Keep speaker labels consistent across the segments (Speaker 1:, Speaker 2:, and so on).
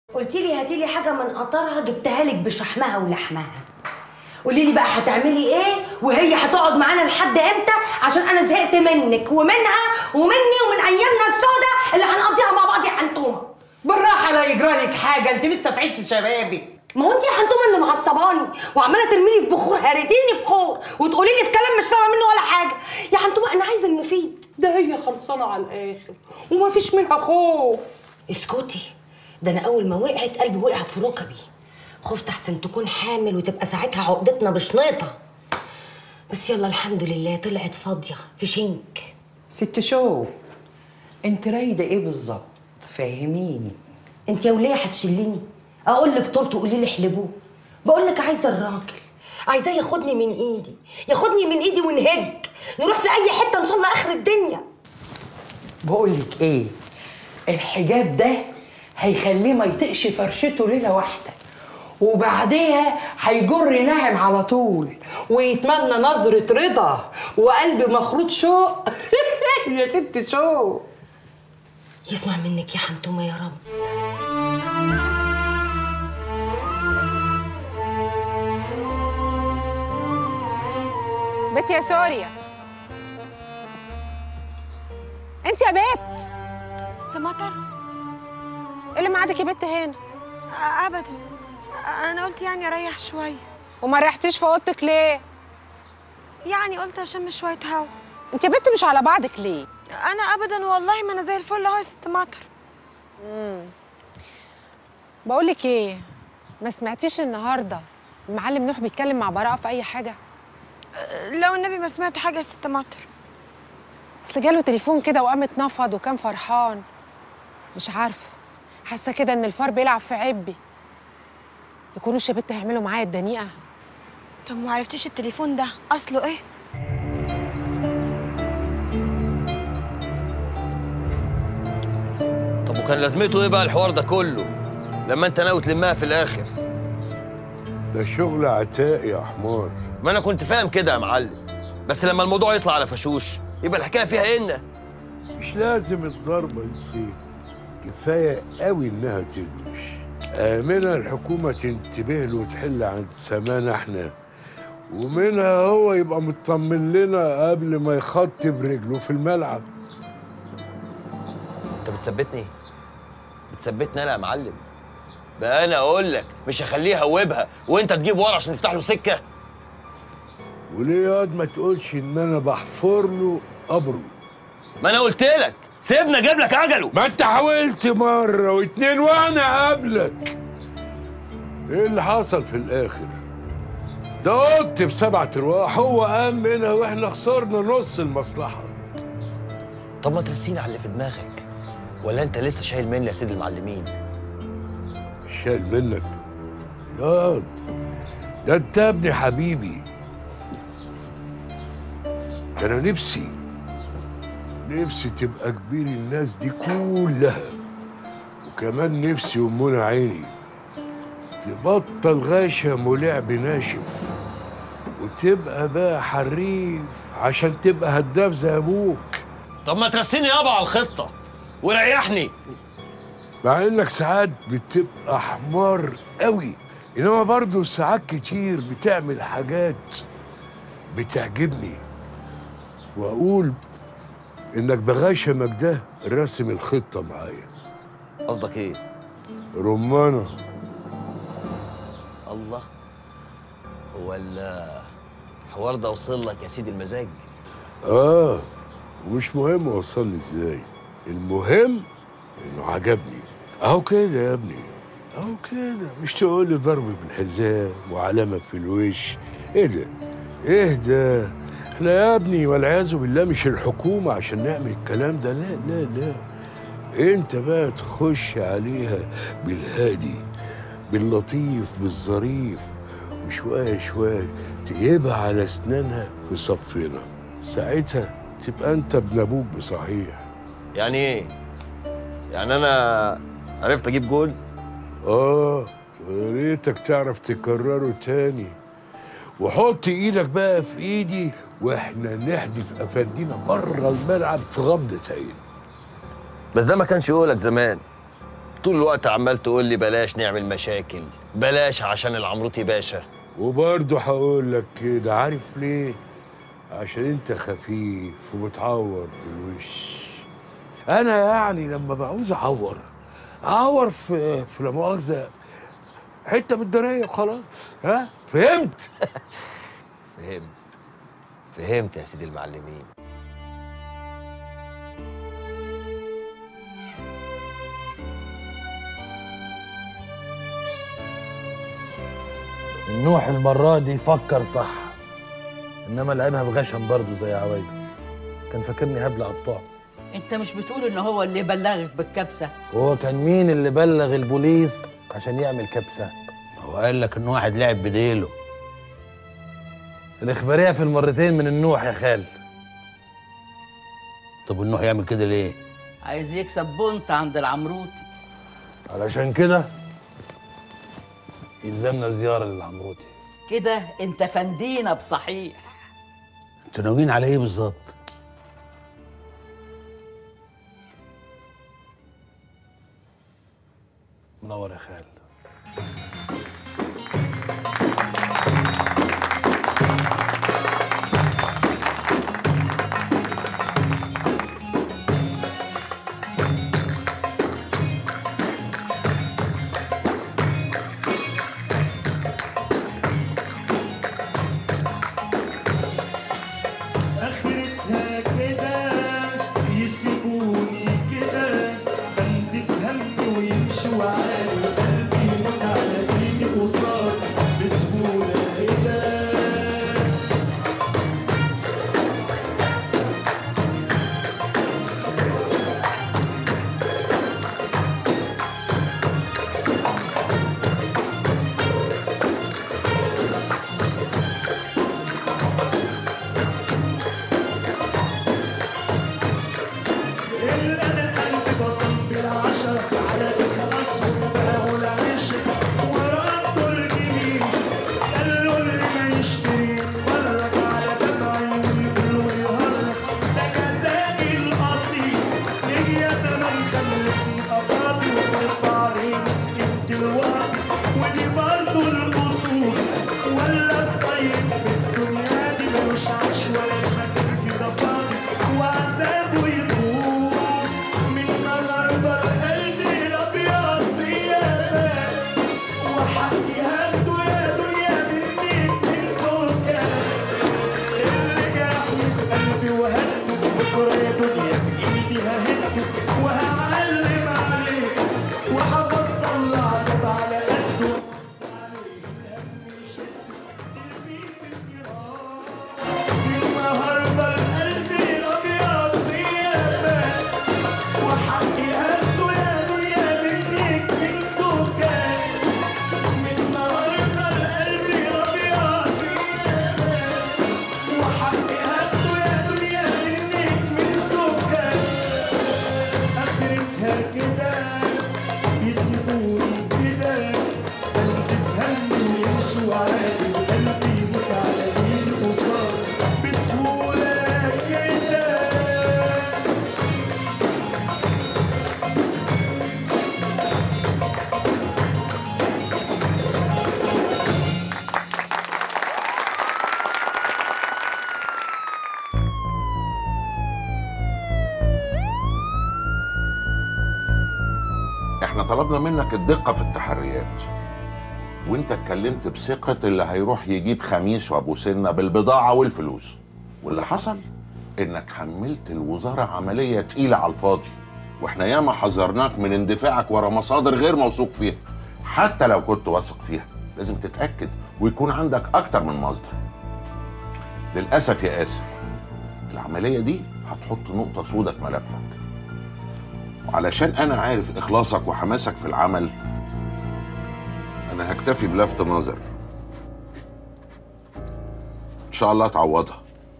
Speaker 1: قلت لي هاتي لي حاجه من قطرها جبتها لك بشحمها ولحمها قولي لي بقى هتعملي ايه وهي هتقعد معانا لحد امتى عشان انا زهقت منك ومنها ومني ومن ايامنا السوداء اللي هنقضيها مع بعض يا حنتومه
Speaker 2: بالراحه لا يجرالك حاجه انت لسه في عيد شبابك
Speaker 1: ما هو انت يا حنتومه اللي معصباني وعماله ترميلي في بخور هريتيني بخور وتقولي لي في كلام مش فاهمه منه ولا حاجه يا حنتومه انا عايزه المفيد
Speaker 2: ده هي خلصانه على الاخر وما فيش منها خوف
Speaker 1: اسكتي ده انا اول ما وقعت قلبي وقع في ركبي خفت احسن تكون حامل وتبقى ساعتها عقدتنا بشنيطه بس يلا الحمد لله طلعت فاضيه في شنك
Speaker 2: ست شو انت رايده ايه بالظبط فهميني
Speaker 1: انت يا وليه هتشليني اقول لك طول تقولي لي احلبوه بقول لك عايزه الراجل عايزاه ياخدني من ايدي ياخدني من ايدي ونهج نروح في اي حته ان شاء الله اخر الدنيا
Speaker 2: بقول لك ايه الحجاب ده هيخليه ما يطقش فرشته ليله واحده وبعديها هيجر ناعم على طول ويتمنى نظرة رضا وقلب مخروط شوق يا ست شوق
Speaker 1: يسمع منك يا حنتومه يا رب
Speaker 3: بنت يا سوريا انت يا بت
Speaker 4: ست مطر
Speaker 3: إيه اللي معادك يا بت هنا
Speaker 4: آه، ابدا آه، انا قلت يعني اريح شويه
Speaker 3: وما ريحتيش في اوضتك ليه
Speaker 4: يعني قلت اشم شويه هوا
Speaker 3: انت يا بت مش على بعضك ليه
Speaker 4: انا ابدا والله ما انا زي الفل اهو يا ست مطر
Speaker 3: بقول لك ايه ما سمعتيش النهارده المعلم نوح بيتكلم مع براءه في اي حاجه
Speaker 4: آه، لو النبي ما سمعت حاجه يا ست مطر
Speaker 3: اصل جاله تليفون كده وقام اتنفض وكان فرحان مش عارفه حاسه كده ان الفار بيلعب في عبي يكونوش يا بت هيعملوا معايا الدنيئه
Speaker 4: طب ما عرفتيش التليفون ده اصله ايه
Speaker 5: طب وكان لازمته ايه بقى الحوار ده كله لما انت ناوي تلمها في الاخر
Speaker 6: ده شغل عتاق يا حمار
Speaker 5: ما انا كنت فاهم كده يا معلم بس لما الموضوع يطلع على فشوش يبقى الحكايه فيها ان
Speaker 6: مش لازم الضربة يصيب كفاية قوي إنها تدوش آمنة الحكومة تنتبه له وتحل عند سمانا احنا ومنها هو يبقى مطمن لنا قبل ما يخط برجله في الملعب
Speaker 5: انت بتثبتني بتثبتني انا يا معلم بقى انا اقول لك مش هخليه يهوبها وانت تجيب ورا عشان تفتح له سكه
Speaker 6: وليه ياض ما تقولش إن أنا بحفر له قبره
Speaker 5: ما انا قلت لك سيبنا اجيب لك عجله
Speaker 6: ما انت حاولت مرة واتنين وانا قبلك ايه اللي حصل في الاخر ده قط بسبعة ارواح هو قام منها واحنا خسرنا نص المصلحة
Speaker 5: طب ما ترسيني على اللي في دماغك ولا انت لسه شايل مني يا سيد المعلمين
Speaker 6: شال منك ياض ده انت يا ابني حبيبي ده انا نفسي نفسي تبقى كبير الناس دي كلها وكمان نفسي أمنا عيني تبطل غشم ولعب ناشف وتبقى بقى حريف عشان تبقى هداف زي ابوك
Speaker 5: طب ما ترسيني يابا على الخطه وريحني
Speaker 6: مع انك ساعات بتبقى حمار قوي انما برضه ساعات كتير بتعمل حاجات بتعجبني واقول انك بغشمك ده راسم الخطه معايا
Speaker 5: قصدك ايه
Speaker 6: رمانه
Speaker 5: الله هو الحوار ده وصل لك يا سيدي المزاج
Speaker 6: اه ومش مهم وصلني ازاي المهم انه عجبني اهو كده يا ابني اهو كده مش تقول لي ضرب بالحزام وعلامه في الوش ايه ده ايه ده احنا يا ابني والعياذ بالله مش الحكومه عشان نعمل الكلام ده لا لا لا انت بقى تخش عليها بالهادي باللطيف بالظريف وشويه شويه تجيبها على اسنانها في صفنا ساعتها تبقى انت ابن ابوك بصحيح
Speaker 5: يعني ايه يعني انا عرفت اجيب جول
Speaker 6: اه يا ريتك تعرف تكرره تاني وحط ايدك بقى في ايدي واحنا نحدف افندينا بره الملعب في غمضه عين
Speaker 5: بس ده ما كانش يقولك زمان طول الوقت عمال تقول لي بلاش نعمل مشاكل بلاش عشان العمروتي باشا
Speaker 6: وبرضه هقول لك كده عارف ليه؟ عشان انت خفيف وبتعور في الوش انا يعني لما بعوز اعور اعور في في لا مؤاخذه حته من الدنيا وخلاص ها فهمت؟
Speaker 5: فهمت فهمت يا سيدي المعلمين
Speaker 7: نوح المرة دي فكر صح انما لعبها بغشم برضه زي عوايده كان فاكرني هبلع قطاع
Speaker 8: انت مش بتقول ان هو اللي بلغك بالكبسه
Speaker 7: وهو كان مين اللي بلغ البوليس عشان يعمل كبسه
Speaker 9: هو قال لك ان واحد لعب بديله
Speaker 7: الاخباريه في المرتين من النوح يا خال
Speaker 9: طب النوح يعمل كده ليه؟
Speaker 8: عايز يكسب بونت عند العمروتي
Speaker 7: علشان كده يلزمنا زياره للعمروتي
Speaker 8: كده انت فندينا بصحيح
Speaker 9: انتوا ناويين على ايه بالظبط؟
Speaker 7: منور يا خال
Speaker 10: اخرتها كده يسيبوني كده بنزف همي ويمشوا عادي قلبي يموت على ايدي قصاد بسهوله كده اللي انا قلبي بصم بالعشرة على الخلاص وبقول عشق وردوا الجميل قالوا اللي ما يشتري يتفرج على دمعي ويقولوا يهرج ده جزائي الاصيل هي زمان خلتني افاضي وترفع عيني انت الوقت ودي برضه الاصول ولا الطيب في الدنيا دي ملوش عيش ولا يمسك كده فاضي وعذابه يطول من النهارده القلب الابيض في امان وحقي هاخده يا دنيا مني من سكان اللي جرحني في قلبي وهده بكره يا دنيا بايدي ههده وهعلم عليك وهوصل العذاب على قده النهارده القلب الابيض في امان وحقي هاخده يا دنيا منك من سكان من النهارده القلب الابيض في امان وحقي هاخده يا دنيا منك من سكان اخرتها كده يسيبوني كده بنزف همي ويمشوا عادي وقلبي يموت على مين قصاد بسهوله كده
Speaker 11: احنا طلبنا منك الدقة في التحريات وانت اتكلمت بثقة اللي هيروح يجيب خميس وابو سنة بالبضاعة والفلوس واللي حصل انك حملت الوزارة عملية تقيلة على الفاضي واحنا ياما حذرناك من اندفاعك ورا مصادر غير موثوق فيها حتى لو كنت واثق فيها لازم تتأكد ويكون عندك اكتر من مصدر للأسف يا آسف العملية دي هتحط نقطة سودة في ملفك وعلشان انا عارف اخلاصك وحماسك في العمل انا هكتفي بلفت نظر ان شاء الله تعوضها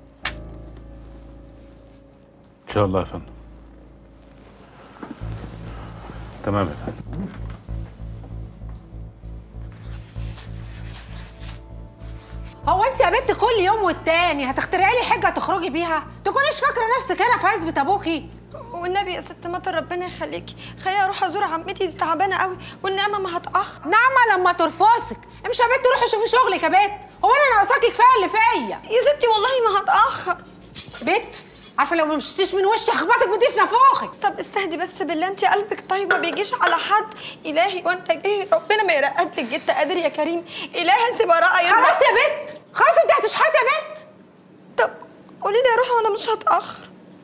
Speaker 12: ان شاء الله يا فندم تمام يا فندم
Speaker 3: هو انت يا بنت كل يوم والتاني هتخترعي لي حجه تخرجي بيها تكونيش فاكره نفسك هنا في عزبه ابوكي
Speaker 4: والنبي يا ست مطر ربنا يخليكي خليني اروح ازور عمتي دي تعبانه قوي والنعمه ما هتاخر
Speaker 3: نعمة لما ترفصك امشي يا بت روحي شوفي شغلك يا بت هو انا ناقصاكي كفايه اللي فيا
Speaker 4: يا ستي والله ما هتاخر
Speaker 3: بت عارفه لو ما مشيتيش من وشي هخبطك بدي في نافوخك
Speaker 4: طب استهدي بس بالله انت قلبك طيب ما بيجيش على حد الهي وانت جاي ربنا ما يرقد لك جيت قادر يا كريم الهي انت براءه يا
Speaker 3: خلاص يا بت خلاص انت هتشحتي يا بت
Speaker 4: طب قولي لي اروح وانا مش هتاخر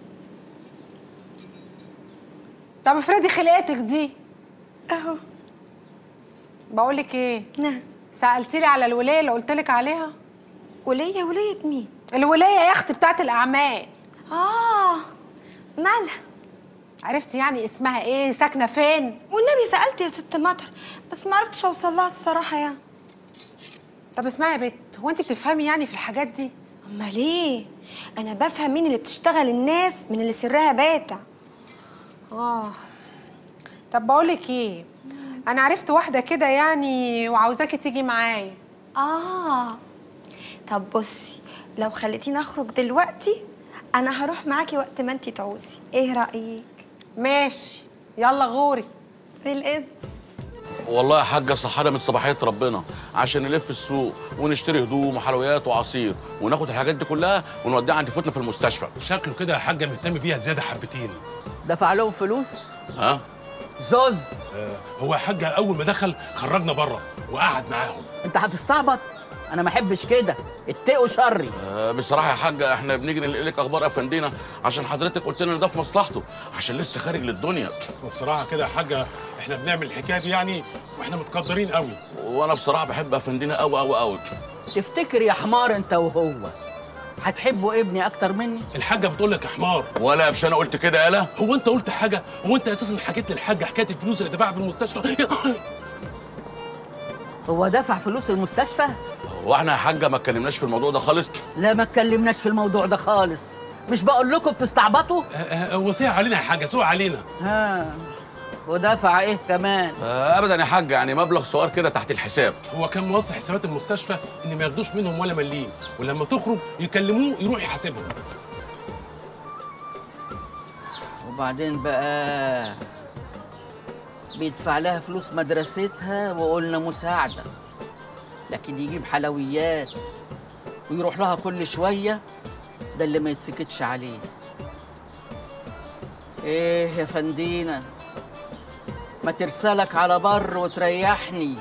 Speaker 3: طب افرضي خلقتك دي
Speaker 4: اهو
Speaker 3: بقول لك ايه
Speaker 4: نعم
Speaker 3: سالتي لي على الولايه اللي قلت لك عليها
Speaker 4: وليه وليه مين
Speaker 3: الولايه يا اختي بتاعت الاعمال
Speaker 4: اه مالها
Speaker 3: عرفتي يعني اسمها ايه ساكنه فين
Speaker 4: والنبي سالت يا ست مطر بس ما عرفتش اوصل لها الصراحه يعني
Speaker 3: طب اسمعي يا بت هو انت بتفهمي يعني في الحاجات دي
Speaker 4: امال ايه انا بفهم مين اللي بتشتغل الناس من اللي سرها باتع
Speaker 3: اه طب بقول لك ايه انا عرفت واحده كده يعني وعاوزاكي تيجي معايا
Speaker 4: اه طب بصي لو خليتيني اخرج دلوقتي انا هروح معاكي وقت ما انتي تعوزي ايه رايك
Speaker 3: ماشي يلا غوري
Speaker 4: بالاذن
Speaker 13: والله يا حاجه صحانا من صباحيه ربنا عشان نلف السوق ونشتري هدوم وحلويات وعصير وناخد الحاجات دي كلها ونوديها عند فتنا في المستشفى
Speaker 6: شكله كده يا حاجه مهتم بيها زياده حبتين
Speaker 8: دفع لهم فلوس
Speaker 13: ها
Speaker 8: زوز
Speaker 6: آه هو يا حاجه اول ما دخل خرجنا بره وقعد معاهم
Speaker 8: انت هتستعبط انا ما احبش كده اتقوا شري
Speaker 13: آه بصراحه يا حاجه احنا بنيجي ننقل لك اخبار افندينا عشان حضرتك قلت لنا ده في مصلحته عشان لسه خارج للدنيا
Speaker 6: وبصراحه كده يا حاجه احنا بنعمل الحكايه دي يعني واحنا متقدرين قوي
Speaker 13: وانا بصراحه بحب افندينا قوي قوي قوي
Speaker 8: تفتكر يا حمار انت وهو هتحبوا ابني اكتر مني
Speaker 6: الحاجه بتقول لك يا حمار
Speaker 13: ولا مش انا قلت كده يالا
Speaker 6: هو انت قلت حاجه هو انت اساسا حكيت للحاجه حكايه الفلوس اللي دفعها في المستشفى
Speaker 8: هو دفع فلوس المستشفى
Speaker 13: واحنا يا حاجه ما اتكلمناش في الموضوع ده خالص
Speaker 8: لا ما اتكلمناش في الموضوع ده خالص مش بقول لكم بتستعبطوا
Speaker 6: هو سيء علينا يا حاجه سوء علينا
Speaker 8: ها ودفع ايه كمان
Speaker 13: آه ابدا يا حاجه يعني مبلغ صغير كده تحت الحساب
Speaker 6: هو كان موصي حسابات المستشفى ان ما ياخدوش منهم ولا مليم ولما تخرج يكلموه يروح يحاسبهم
Speaker 8: وبعدين بقى بيدفع لها فلوس مدرستها وقلنا مساعدة لكن يجيب حلويات ويروح لها كل شوية ده اللي ما يتسكتش عليه ايه يا فندينا ما ترسلك على بر وتريحني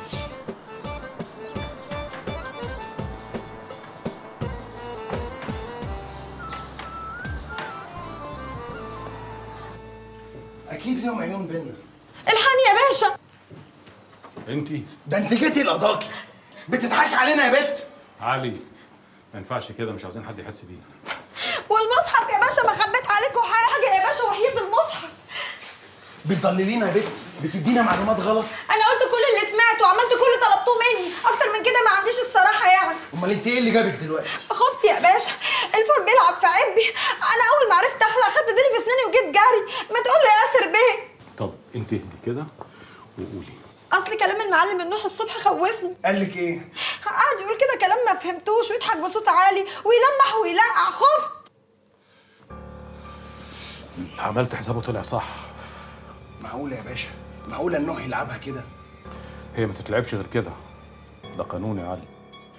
Speaker 14: اكيد ليهم عيون بينا
Speaker 4: الحقني يا باشا
Speaker 6: انتي
Speaker 14: ده انت جيتي القضاكي بتضحكي علينا يا بت
Speaker 12: علي ما ينفعش كده مش عاوزين حد يحس بينا
Speaker 4: والمصحف يا باشا ما خبيت عليكم حاجه يا باشا وحيد المصحف
Speaker 14: بتضللينا يا بت بتدينا معلومات غلط
Speaker 4: انا قلت كل اللي سمعته وعملت كل اللي طلبتوه مني اكتر من كده ما عنديش الصراحه يعني
Speaker 14: امال انت ايه اللي جابك دلوقتي
Speaker 4: خفت يا باشا الفور بيلعب في عبي انا اول ما عرفت اخلع خدت ديلي في اسناني وجيت جري ما تقول له يا ياسر بيه
Speaker 12: طب انت اهدي كده وقولي
Speaker 4: اصل كلام المعلم النوح الصبح خوفني
Speaker 14: قال لك ايه
Speaker 4: قعد يقول كده كلام ما فهمتوش ويضحك بصوت عالي ويلمح ويلقع خفت
Speaker 12: اللي عملت حسابه طلع صح
Speaker 14: معقوله يا باشا معقوله النوح يلعبها كده
Speaker 12: هي ما تتلعبش غير كده ده قانون يا علي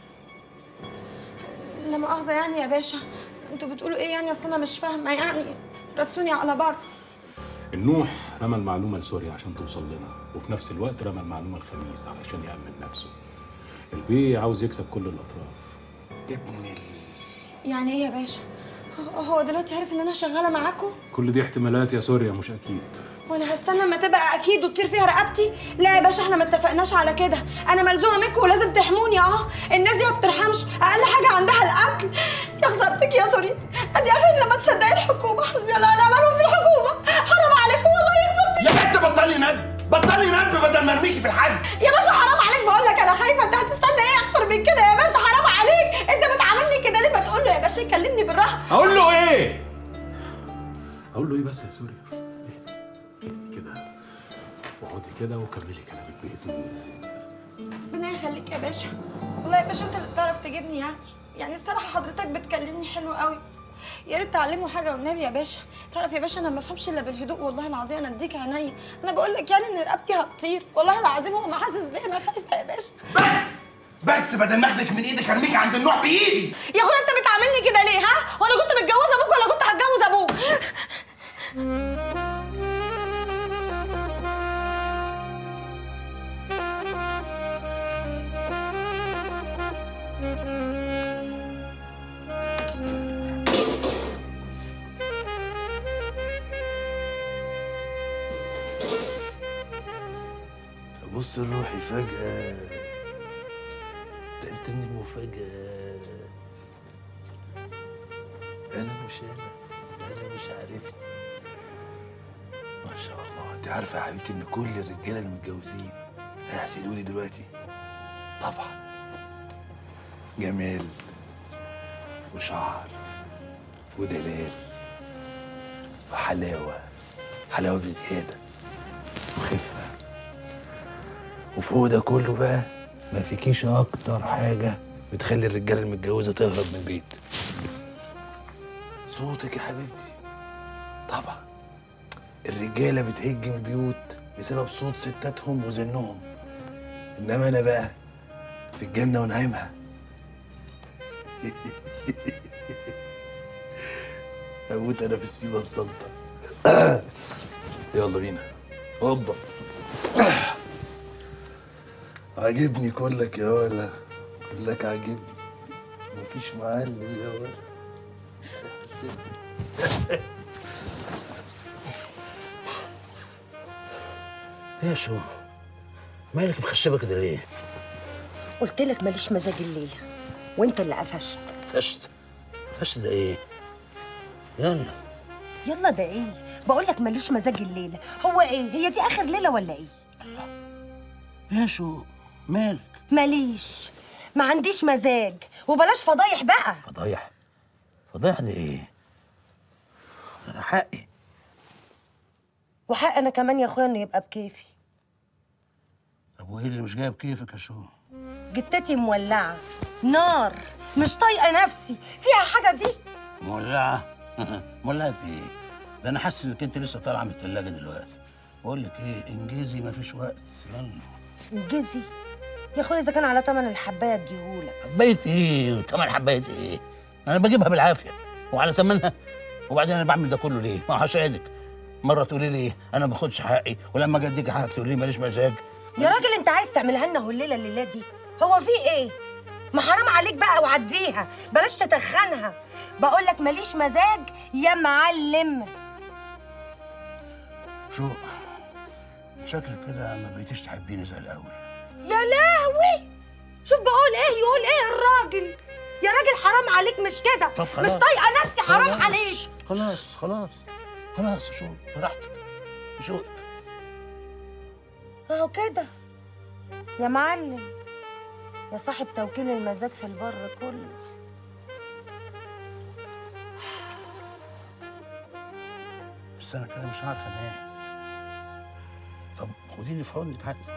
Speaker 4: لا مؤاخذه يعني يا باشا انتوا بتقولوا ايه يعني اصل انا مش فاهمه يعني رسوني على بر
Speaker 12: النوح رمى المعلومه لسوريا عشان توصل لنا وفي نفس الوقت رمى المعلومه الخميس علشان يامن نفسه البيه عاوز يكسب كل الاطراف
Speaker 14: ابن ال...
Speaker 4: يعني ايه يا باشا هو- هو دلوقتي عارف ان انا شغاله معاكم
Speaker 12: كل دي احتمالات يا سوريا مش اكيد
Speaker 4: وانا هستنى اما تبقى اكيد وتطير فيها رقبتي لا يا باشا احنا ما اتفقناش على كده انا ملزومه منكم ولازم تحموني اه الناس دي ما بترحمش اقل حاجه عندها القتل يا خسارتك يا سوري ادي اخرك لما تصدقي الحكومه حسبي الله ونعم الوكيل في الحكومه حرام عليكم والله يا خسارتك
Speaker 14: يا بنت بطلي ند بطلي ند بدل ما ارميكي في الحجز
Speaker 4: يا باشا حرام عليك بقول لك انا خايفه انت هتستنى ايه اكتر من كده يا باشا حرام عليك انت بتعاملني كده ليه ما تقول له يا باشا يكلمني بالراحه
Speaker 12: اقول له ايه اقول له ايه بس يا سوريا اهدي اهدي كده واقعدي كده وكملي كلامك باذن الله
Speaker 4: ربنا يخليك يا باشا والله يا باشا انت اللي بتعرف تجيبني يعني يعني الصراحه حضرتك بتكلمني حلو قوي يا ريت تعلمه حاجه والنبي يا باشا تعرف يا باشا انا ما بفهمش الا بالهدوء والله العظيم انا اديك عينيا انا بقول لك يعني ان رقبتي هتطير والله العظيم هو ما حاسس بيا انا خايفه يا باشا
Speaker 14: بس بدل ما اخدك من ايدك ارميك عند النوع بايدي
Speaker 4: يا اخويا انت بتعاملني كده ليه ها وانا كنت متجوزه ابوك ولا كنت هتجوز ابوك
Speaker 7: بص لروحي فجأة تعبت من المفاجأة أنا مش أنا أنا مش عارفني ما شاء الله أنت عارفة يا حبيبتي إن كل الرجالة المتجوزين هيحسدوني دلوقتي طبعا جمال وشعر ودلال وحلاوة حلاوة بزيادة وخفة وفوق ده كله بقى ما فيكيش اكتر حاجه بتخلي الرجاله المتجوزه تهرب من البيت صوتك يا حبيبتي طبعا الرجاله بتهج من البيوت بسبب صوت ستاتهم وزنهم انما انا بقى في الجنه ونعيمها اموت انا في السيبه السلطه يلا بينا هوبا عاجبني كلك يا ولا كلك عاجبني مفيش معلم يا ولا سيبني.
Speaker 9: يا شو مالك مخشبه كده ليه؟
Speaker 1: قلت لك ماليش مزاج الليله وانت اللي قفشت
Speaker 9: فشت فشت ده ايه؟ يلا
Speaker 1: يلا ده ايه بقول لك ماليش مزاج الليله هو ايه هي دي اخر ليله ولا ايه
Speaker 9: يا شو مالك
Speaker 1: ماليش ما عنديش مزاج وبلاش فضايح بقى
Speaker 9: فضايح فضايح ده ايه؟ انا حقي
Speaker 1: وحق انا كمان يا اخويا انه يبقى بكيفي
Speaker 9: طب وايه اللي مش جايب كيفك يا شو؟
Speaker 1: جتتي مولعه نار مش طايقه نفسي فيها حاجه دي
Speaker 9: مولعه مولعه في ايه؟ ده انا حاسس انك انت لسه طالعه من الثلاجه دلوقتي بقول لك ايه انجزي مفيش وقت يلا
Speaker 1: انجزي يا اخويا اذا كان على تمن الحبايه اديهولك
Speaker 9: حبايه ايه وثمن حبايه ايه؟ انا بجيبها بالعافيه وعلى ثمنها وبعدين انا بعمل ده كله ليه؟ ما هو عشانك مره تقولي لي ايه انا ما باخدش حقي ولما اجي اديك حقك تقولي لي ماليش مزاج
Speaker 1: يا راجل انت عايز تعملها لنا هليله الليله دي هو في ايه ما حرام عليك بقى وعديها بلاش تتخنها بقول لك ماليش مزاج يا معلم
Speaker 9: شو شكلك كده ما بقيتيش تحبيني زي الاول
Speaker 1: يا لهوي شوف بقول ايه يقول ايه الراجل يا راجل حرام عليك مش كده
Speaker 9: طب
Speaker 1: مش
Speaker 9: خلاص.
Speaker 1: طايقه نفسي حرام
Speaker 9: خلاص.
Speaker 1: عليك
Speaker 9: خلاص خلاص خلاص يا شو براحتك شو
Speaker 1: اهو كده يا معلم يا صاحب توكيل المزاج في البر كله
Speaker 9: بس انا كده مش عارفه انام طب خديني في حضنك حتى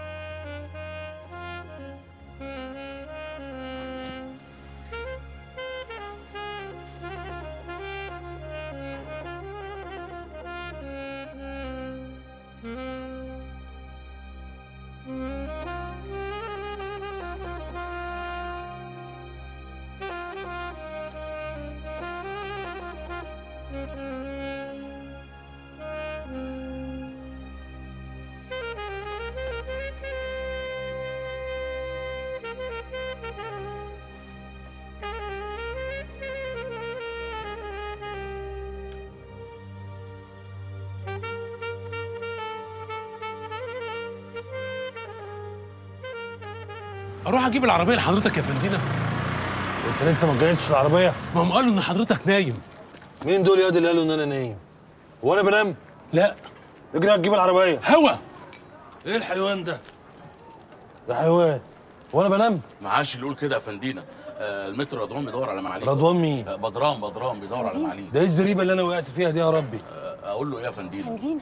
Speaker 12: اروح اجيب العربيه لحضرتك يا فندينا
Speaker 7: انت لسه ما جهزتش العربيه
Speaker 12: ما هم قالوا ان حضرتك نايم
Speaker 7: مين دول يا واد اللي قالوا ان انا نايم هو انا بنام
Speaker 12: لا
Speaker 7: اجري هتجيب العربيه
Speaker 12: هوا
Speaker 7: ايه الحيوان ده ده حيوان هو انا بنام
Speaker 13: ما عادش اللي يقول كده يا فندينا آه المتر رضوان بيدور على معاليك
Speaker 7: رضوان مين؟
Speaker 13: آه بدران بدران بيدور على معاليك
Speaker 7: ده ايه الزريبه اللي انا وقعت فيها دي يا ربي
Speaker 13: آه اقول له ايه يا فندينا
Speaker 3: مدينة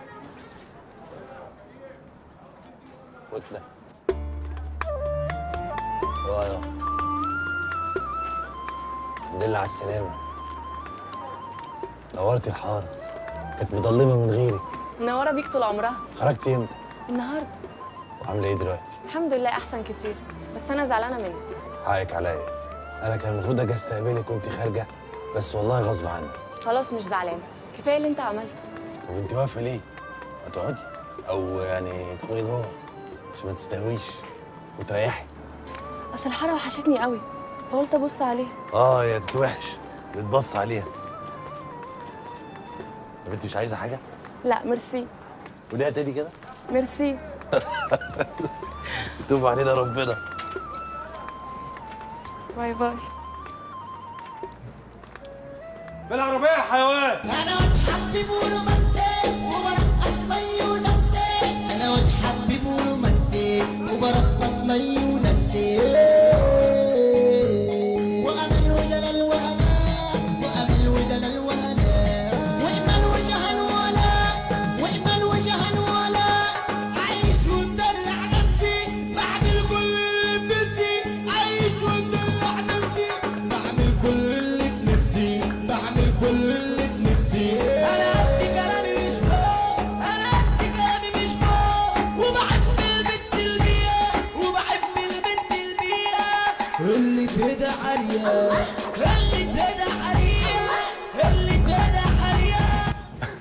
Speaker 7: وتله اه الحمد لله على السلامه نورتي الحاره كانت مضلمه من غيرك
Speaker 15: منوره بيك طول عمرها
Speaker 7: خرجتي امتى
Speaker 15: النهارده
Speaker 7: وعامله ايه دلوقتي
Speaker 15: الحمد لله احسن كتير بس انا زعلانه منك
Speaker 7: حقك عليا انا كان المفروض اجي استقبلك وانت خارجه بس والله غصب عني
Speaker 15: خلاص مش زعلانه كفايه اللي انت عملته
Speaker 7: طب انت واقفه ليه ما تقعدي او يعني تدخلي جوه عشان ما تستهويش وتريحي
Speaker 15: اصل الحاره وحشتني قوي فقلت ابص عليها
Speaker 7: اه يا تتوحش بتبص عليها طب انت مش عايزه حاجه
Speaker 15: لا ميرسي
Speaker 7: وليها تاني كده
Speaker 15: ميرسي
Speaker 7: يتوب علينا ربنا
Speaker 15: باي باي
Speaker 10: بالعربية يا حيوان
Speaker 16: انا وجه حبيب ورومانسي وبرقص مي وننسي انا وجه حبيب ورومانسي وبرقص مي وننسي وامل ودلال وامان وامل ودلال وامان واجمل وجها ولا واجمل وجها ولا عايش ومدلع نفسي بعمل كل اللي بنفسي عايش ومدلع نفسي بعمل كل اللي بنفسي بعمل كل اللي بنفسي انا قد كلامي مش فوق انا قد كلامي مش فوق وبحب البنت البيئة وبحب البنت البيئة اللي تهدى عريا اللي تهدى عريا اللي تهدى عريا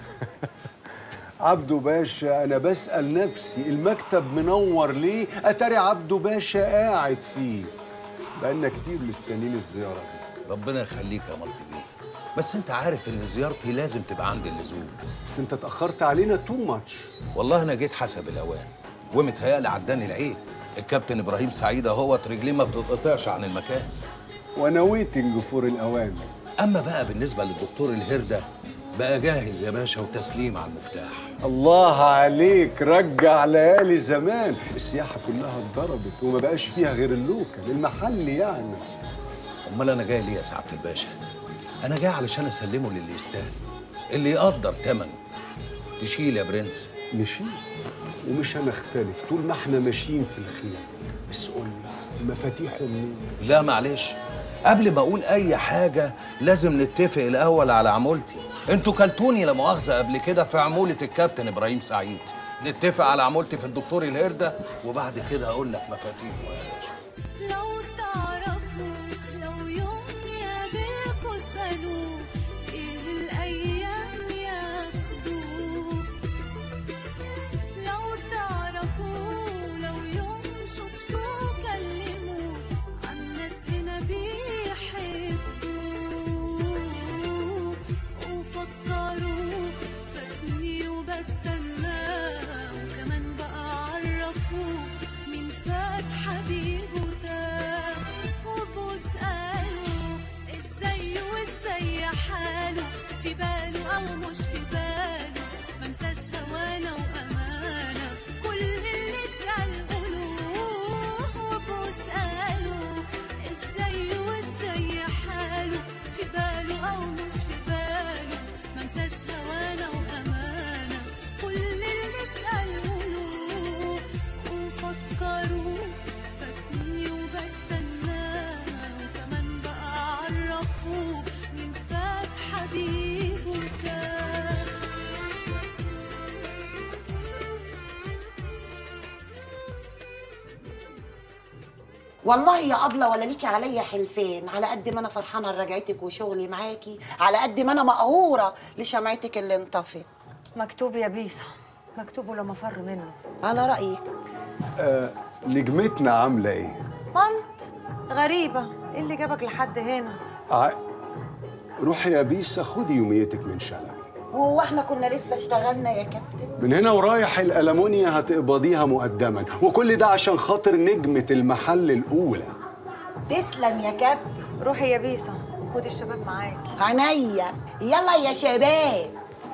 Speaker 17: عبدو باشا انا بسأل نفسي المكتب منور ليه اتاري عبدو باشا قاعد فيه بقالنا كتير مستنيين الزيارة دي
Speaker 18: ربنا يخليك يا مالتي بيه بس انت عارف ان زيارتي لازم تبقى عند اللزوم
Speaker 17: بس انت اتأخرت علينا تو ماتش
Speaker 18: والله انا جيت حسب الاوان ومتهيألي عداني العيب الكابتن ابراهيم سعيد اهوت رجليه ما بتتقطعش عن المكان
Speaker 17: وانا ويتنج فور الاوان
Speaker 18: اما بقى بالنسبه للدكتور الهرده بقى جاهز يا باشا وتسليم على المفتاح
Speaker 17: الله عليك رجع ليالي زمان السياحة كلها اتضربت وما بقاش فيها غير اللوكل المحل يعني
Speaker 18: امال انا جاي ليه يا سعاده الباشا انا جاي علشان اسلمه للي يستاهل اللي يقدر ثمنه تشيل يا برنس
Speaker 17: نشيل ومش هنختلف طول ما احنا ماشيين في الخير بس قول لي مفاتيحه منين
Speaker 18: لا معلش قبل ما اقول اي حاجه لازم نتفق الاول على عمولتي انتوا كلتوني لا مؤاخذه قبل كده في عموله الكابتن ابراهيم سعيد نتفق على عمولتي في الدكتور الهرده وبعد كده اقول لك مفاتيحه يا باشا
Speaker 16: لو تعرفوا لو يوم يقابلكوا اسألوه ايه الأيام ياخدوه لو تعرفوا لو يوم شفتوه كلموه عن ناس هنا بيحبوه وفكروا فاتني وبستناه وكمان بقى عرفوه مين فات حبيبه ده وبسأله ازاي وازاي حاله في باله او مش في باله منساش هوانا وامانه كل اللي اتقال قولوه وبسأله ازاي وازاي حاله في باله او مش في باله منساش هوانا وامانه كل اللي اتقال قولوه وفكروا فاتني وبستناه وكمان بقى عرفوه من فات حبيبه ده
Speaker 19: والله يا أبلة ولا ليكي عليا حلفين على قد ما أنا فرحانة لرجعتك وشغلي معاكي على قد ما أنا مقهورة لشمعتك اللي انطفت
Speaker 1: مكتوب يا بيسا مكتوب لما فر منه
Speaker 19: على رأيك
Speaker 17: آه نجمتنا عاملة ايه؟
Speaker 1: مالت غريبة ايه اللي جابك لحد هنا
Speaker 17: ع... روحي يا بيسا خدي يوميتك من شلبي
Speaker 19: هو احنا كنا لسه اشتغلنا يا كابتن
Speaker 17: من هنا ورايح الألمونيا هتقبضيها مقدما وكل ده عشان خاطر نجمة المحل الأولى
Speaker 19: تسلم يا كابتن
Speaker 1: روحي يا بيسا خدي الشباب معاكي
Speaker 19: عينيا يلا يا شباب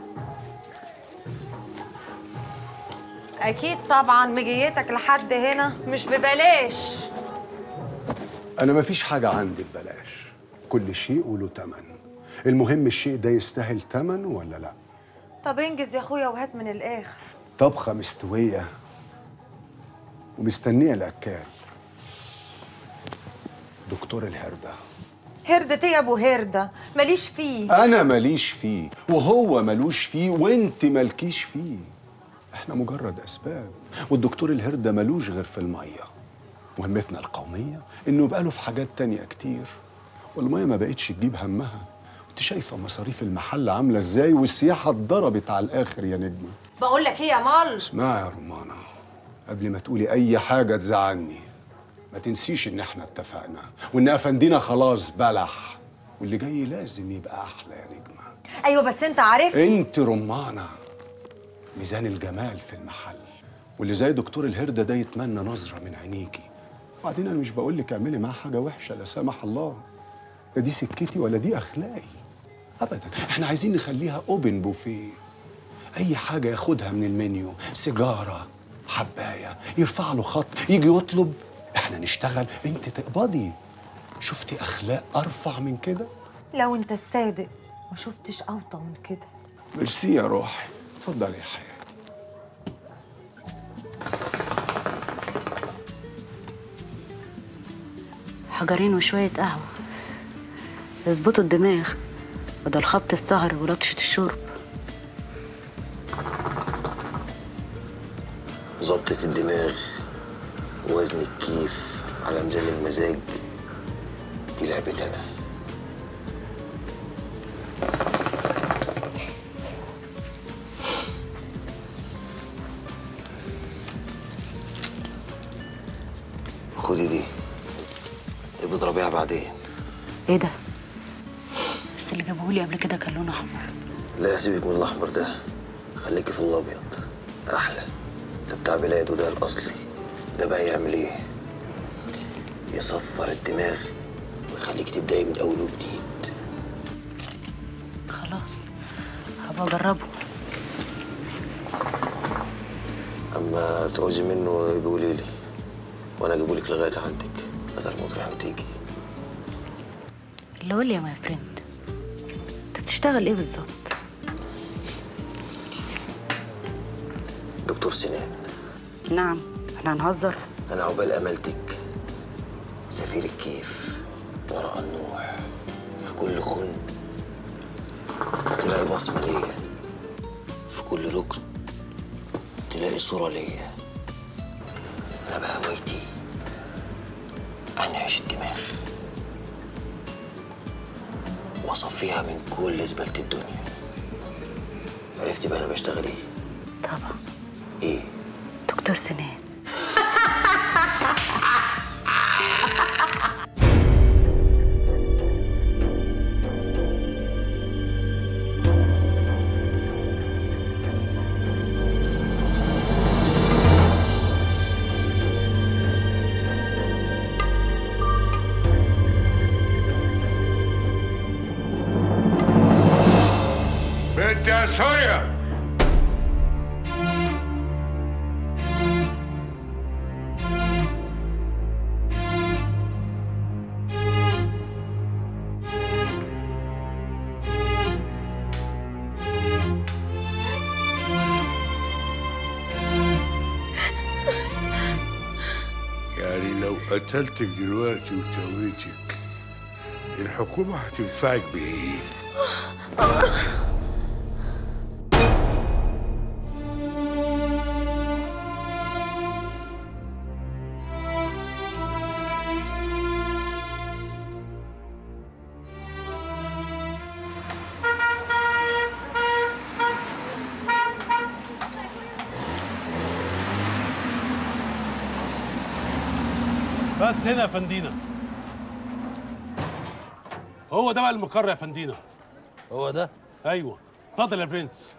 Speaker 1: اكيد طبعا مجيتك لحد هنا مش ببلاش
Speaker 17: أنا مفيش حاجة عندي ببلاش كل شيء وله تمن المهم الشيء ده يستاهل تمن ولا لا
Speaker 1: طب انجز يا اخويا وهات من الاخر
Speaker 17: طبخة مستوية ومستنية الأكال دكتور الهردة
Speaker 4: هردة ايه يا ابو هردة ماليش فيه
Speaker 17: انا ماليش فيه وهو ملوش فيه وانت مالكيش فيه احنا مجرد اسباب والدكتور الهردة ملوش غير في الميه مهمتنا القوميه انه يبقى له في حاجات تانية كتير والميه ما بقتش تجيب همها انت شايفه مصاريف المحل عامله ازاي والسياحه اتضربت على الاخر يا نجمه
Speaker 4: بقول لك ايه يا مال
Speaker 17: اسمعي يا رمانة قبل ما تقولي أي حاجة تزعلني ما تنسيش إن إحنا اتفقنا وإن أفندينا خلاص بلح واللي جاي لازم يبقى أحلى يا نجمة
Speaker 4: ايوه بس انت عارف
Speaker 17: أنت رمانة ميزان الجمال في المحل واللي زي دكتور الهردة ده يتمنى نظرة من عينيكي وبعدين أنا مش بقول لك اعملي معاه حاجة وحشة لا سمح الله لا دي سكتي ولا دي أخلاقي أبدا إحنا عايزين نخليها أوبن بوفيه اي حاجه ياخدها من المنيو سيجاره حبايه يرفع له خط يجي يطلب احنا نشتغل انت تقبضي شفتي اخلاق ارفع من كده
Speaker 4: لو انت الصادق ما شفتش اوطى من كده
Speaker 17: ميرسي يا روحي اتفضلي يا حياتي
Speaker 20: حجرين وشوية قهوة يظبطوا الدماغ بدل خبط السهر ولطشة الشرب
Speaker 5: ظبطة الدماغ ووزن الكيف على ميزان المزاج دي لعبتي انا خدي دي ابقي اضربيها بعدين
Speaker 20: ايه ده؟ بس اللي جابهولي قبل كده كان لونه احمر
Speaker 5: لا سيبك من الاحمر ده خليكي في الابيض احلى ده بتاع بلاده ده الاصلي ده بقى يعمل ايه يصفر الدماغ ويخليك تبداي من اول وجديد
Speaker 20: خلاص هبقى اجربه
Speaker 5: اما تعوزي منه بيقولي لي وانا اجيبهولك لغايه عندك بدل ما تروحي وتيجي
Speaker 20: اللي قول لي يا ماي فريند انت بتشتغل ايه بالظبط؟
Speaker 5: دكتور سنان
Speaker 20: نعم احنا هنهزر
Speaker 5: انا عقبال املتك سفير الكيف وراء النوح في كل خن تلاقي بصمه ليا في كل ركن تلاقي صوره ليا انا بقى هوايتي انعش الدماغ واصفيها من كل زباله الدنيا عرفتي بقى انا بشتغل ايه
Speaker 20: طبعا
Speaker 5: ايه
Speaker 20: دكتور سنان
Speaker 6: بنت يا سوريا يعني لو قتلتك دلوقتي وسويتك الحكومة هتنفعك بإيه؟
Speaker 12: بس هنا يا فندينا هو ده بقى المقر يا فندينا
Speaker 5: هو ده
Speaker 12: ايوه اتفضل يا برنس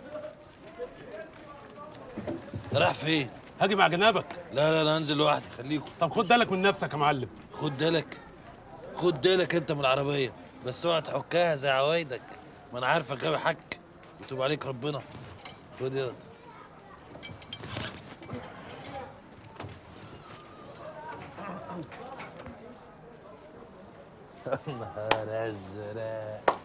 Speaker 5: رايح فين
Speaker 12: هاجي مع جنابك
Speaker 5: لا لا انا هنزل لوحدي خليكم
Speaker 12: طب خد بالك من نفسك يا معلم
Speaker 5: خد بالك خد بالك انت من العربيه بس اوعى تحكها زي عوايدك ما انا عارفك غاوي حك يتوب عليك ربنا خد ياض نهار ازرق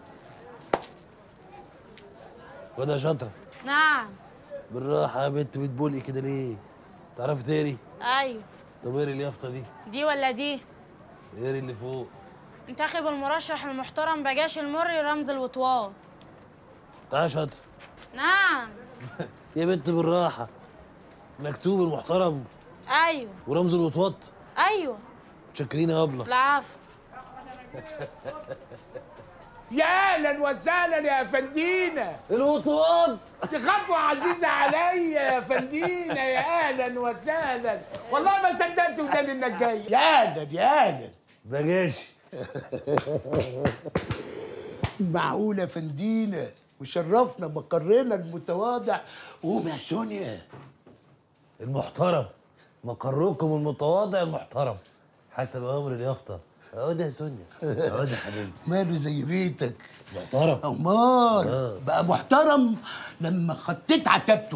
Speaker 5: خد يا شاطره
Speaker 15: نعم
Speaker 5: بالراحه يا بنت بتبولي كده ليه تعرفي تقري
Speaker 15: ايوه
Speaker 5: طب اقري اليافطه دي
Speaker 15: دي ولا دي
Speaker 5: اقري اللي فوق
Speaker 15: انتخب المرشح المحترم بجاش المري رمز الوطواط
Speaker 5: تعالى شاطر
Speaker 15: نعم
Speaker 5: يا بنت بالراحه مكتوب المحترم
Speaker 15: ايوه
Speaker 5: ورمز الوطواط
Speaker 15: ايوه
Speaker 5: متشكرين يا ابله
Speaker 15: العفو
Speaker 2: يا اهلا وسهلا يا فندينا
Speaker 5: الوطواط
Speaker 2: دي خطوه عزيزه عليا يا فندينا يا اهلا وسهلا والله ما صدقت وداني انك جاي يا اهلا يا اهلا
Speaker 5: بجاش
Speaker 2: معقولة فندينا وشرفنا مقرنا المتواضع قوم يا سونيا
Speaker 5: المحترم مقركم المتواضع المحترم حسب امر اليافطه اقعد يا سونيا اقعد يا حبيبي
Speaker 2: ماله زي بيتك
Speaker 5: محترم
Speaker 2: امال
Speaker 5: آه.
Speaker 2: بقى محترم لما خطيت عتبته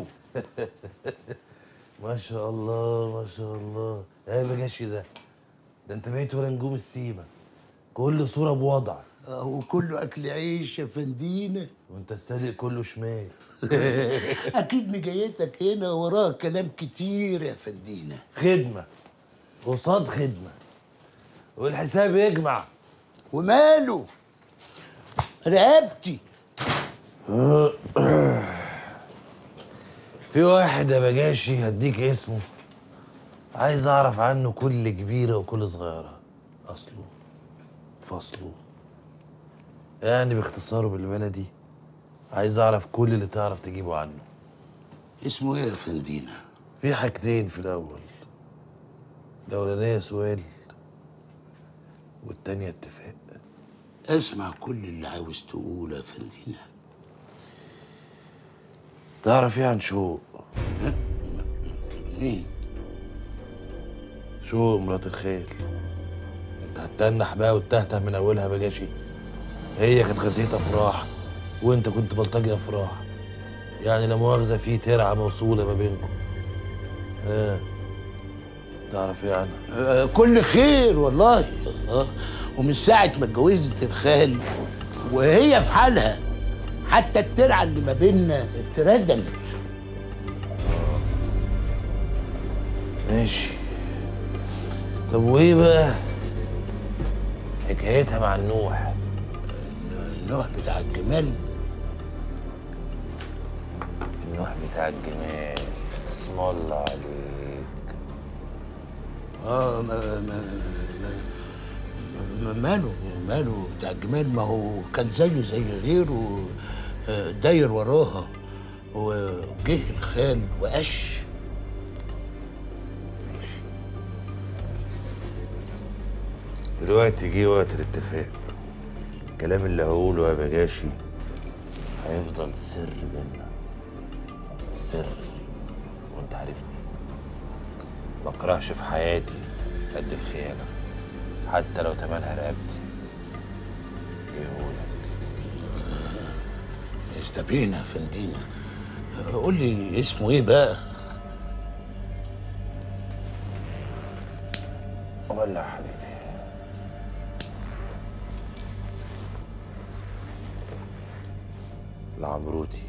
Speaker 5: ما شاء الله ما شاء الله ايه بجاش ده ده انت بقيت ولا نجوم السيما كل صوره بوضع
Speaker 2: وكله اكل عيش يا فندينا
Speaker 5: وانت الصادق كله شمال
Speaker 2: اكيد مجيتك هنا وراها كلام كتير يا فندينا
Speaker 5: خدمه قصاد خدمه والحساب يجمع
Speaker 2: وماله رقبتي
Speaker 5: في واحد يا بجاشي هديك اسمه عايز اعرف عنه كل كبيره وكل صغيره اصله فصله يعني باختصاره بالبلدي عايز اعرف كل اللي تعرف تجيبه عنه
Speaker 2: اسمه ايه يا فندينا
Speaker 5: في حاجتين في الاول الاولانيه سؤال والتانيه اتفاق
Speaker 2: اسمع كل اللي عاوز تقوله يا فندينا
Speaker 5: تعرف ايه عن شوق
Speaker 2: مين
Speaker 5: شوق مرات الخيل انت هتتنح بقى وتهته من اولها بجاشي هي كانت غزية افراح وانت كنت بلطجي افراح يعني لا مؤاخذه في ترعه موصوله ما بينكم ها تعرف ايه عنها
Speaker 2: آه، كل خير والله آه، ومن ساعة ما اتجوزت الخال وهي في حالها حتى الترعة اللي ما بيننا اتردمت
Speaker 5: ماشي طب وايه بقى حكايتها مع النوح
Speaker 2: النوح بتاع الجمال
Speaker 5: النوح بتاع الجمال اسم الله عليك
Speaker 2: اه ما ما ما- ماله ماله بتاع الجمال ما هو كان زيه زي غيره آه، داير وراها وجه الخال وقش
Speaker 5: دلوقتي جه وقت الاتفاق الكلام اللي هقوله يا بجاشي هيفضل سر بينا سر وانت عارفني ما اكرهش في حياتي قد الخيانه حتى لو تمنها رقبتي ايه هو
Speaker 2: استبينا يا فندينا قول لي اسمه ايه بقى
Speaker 5: ولا يا حبيبي العمروتي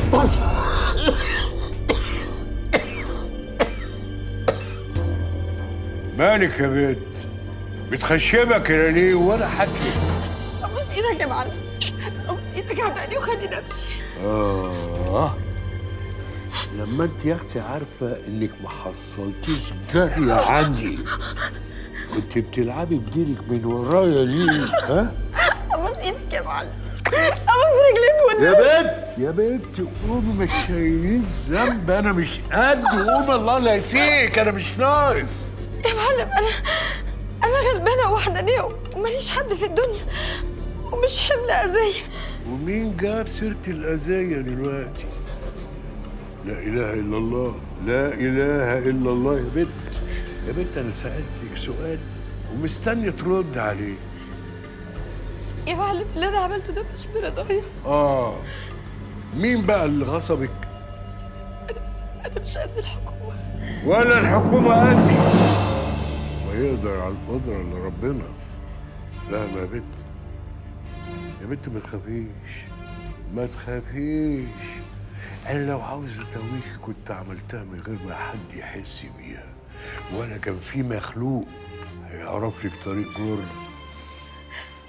Speaker 6: مالك يا بنت بتخشبك كده ليه ولا حكي
Speaker 4: ابوس ايدك يا معلم ابوس ايدك عتقني وخليني امشي
Speaker 6: آه لما انت يا اختي عارفة انك ما حصلتيش جارية عندي كنت بتلعبي بديلك من ورايا ليه ها؟
Speaker 4: ابوس ايدك يا معلم ابوس رجليك والنبي
Speaker 6: يا بنت يا بنت قومي مش شايلين ذنب انا مش قد قوم الله لا يسيك انا مش ناقص
Speaker 4: يا معلم انا انا غلبانه وحدانيه وماليش حد في الدنيا ومش حمل اذيه
Speaker 6: ومين جاب سيرة الأذية دلوقتي؟ لا إله إلا الله لا إله إلا الله يا بنت يا بنت أنا سألتك سؤال ومستني ترد عليه
Speaker 4: يا معلم اللي انا عملته ده مش برضايا
Speaker 6: آه مين بقى اللي غصبك؟
Speaker 4: انا مش قد الحكومه
Speaker 6: ولا الحكومة قدي ويقدر على القدرة إلا ربنا لا ما يا بنت يا بنت ما تخافيش ما تخافيش أنا لو عاوز أتويك كنت عملتها من غير ما حد يحس بيها ولا كان في مخلوق هيعرف لك طريق جر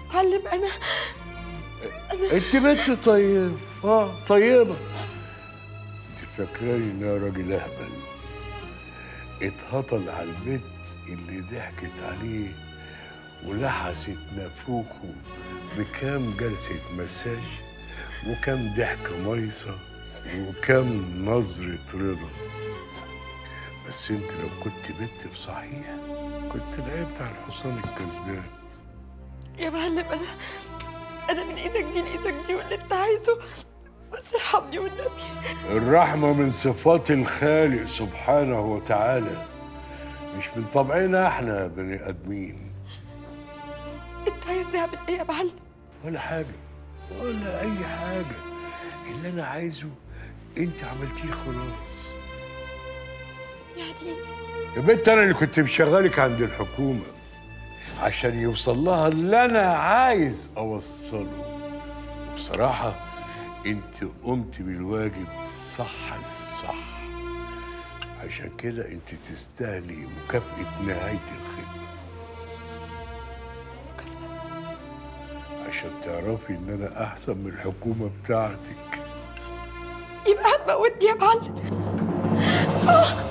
Speaker 4: معلم انا
Speaker 6: انت بنت طيب اه طيبه انت فاكراني ان انا راجل اهبل اتهطل على البنت اللي ضحكت عليه ولحست نافوخه بكام جلسة مساج وكام ضحكة ميصة وكام نظرة رضا بس انت لو كنت بنت بصحيح كنت لعبت على الحصان الكسبان
Speaker 4: يا معلم انا انا من ايدك دي لايدك دي واللي انت عايزه بس ارحمني والنبي
Speaker 6: الرحمة من صفات الخالق سبحانه وتعالى مش من طبعنا احنا بني ادمين
Speaker 4: انت عايز نعمل ايه يا معلم
Speaker 6: ولا حاجة ولا أي حاجة اللي أنا عايزه أنت عملتيه خلاص
Speaker 4: يعني
Speaker 6: يا بنت أنا اللي كنت مشغلك عند الحكومة عشان يوصل لها اللي أنا عايز أوصله بصراحة أنت قمت بالواجب صح الصح عشان كده أنت تستاهلي مكافأة نهاية الخدمة عشان تعرفي إن أنا أحسن من الحكومة بتاعتك
Speaker 4: يبقى هتموتني يا معلم آه.